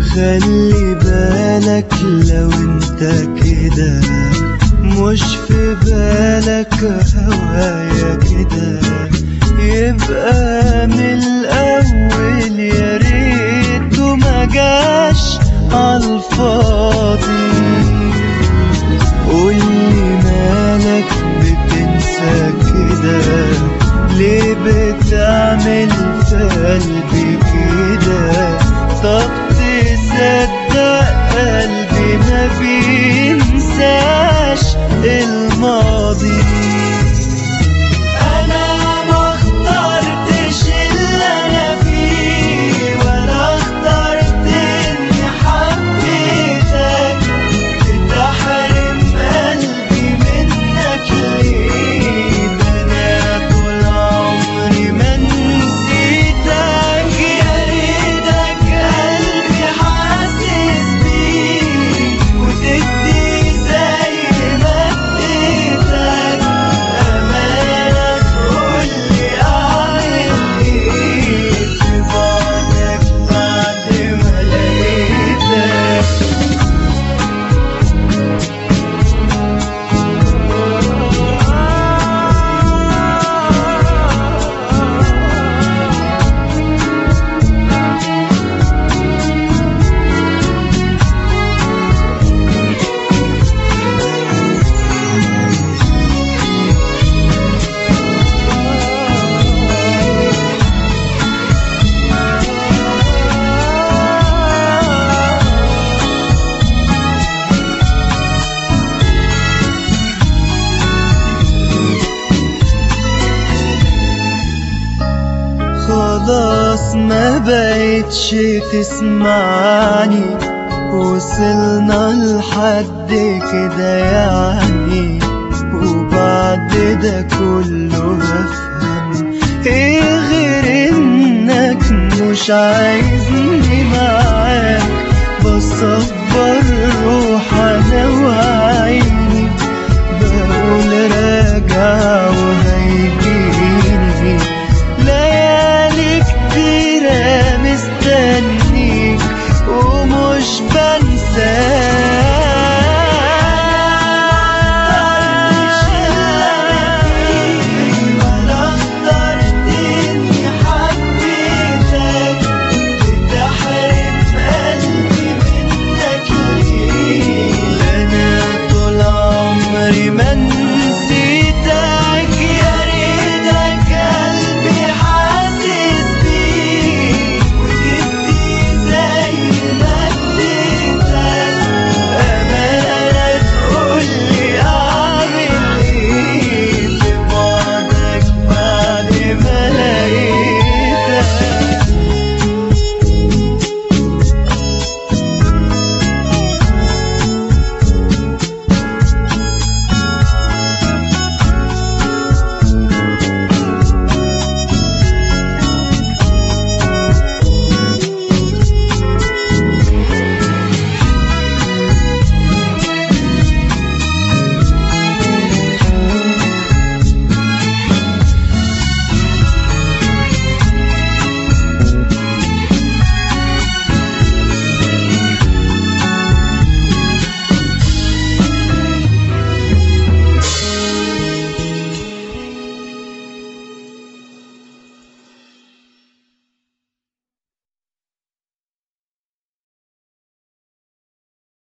خلي بالك لو انت كده مش في بالك هوايا كده يبقى من الاول يا ريته ما جاش عالفاضي قولي مالك بتنسى كده ليه بتعمل في قلبي كده طب تصدق قلبي ما بينساش الماضي انا ما اخترتش اللي انا فيه ولا اخترت اني حبيتك تحرم قلبي منك ليه ده انا طول عمري ما نسيتك يا ريتك قلبي حاسس بيك وتدي زي ما اديتك امانه تقولي اعمل ايه في بعدك بعد ما لقيتك خلاص ما بقتش تسمعني وصلنا لحد كده يعني وبعد ده كله بفهم ايه غير انك مش عايزني معاك بصبر روح انا وعيني بقول راجع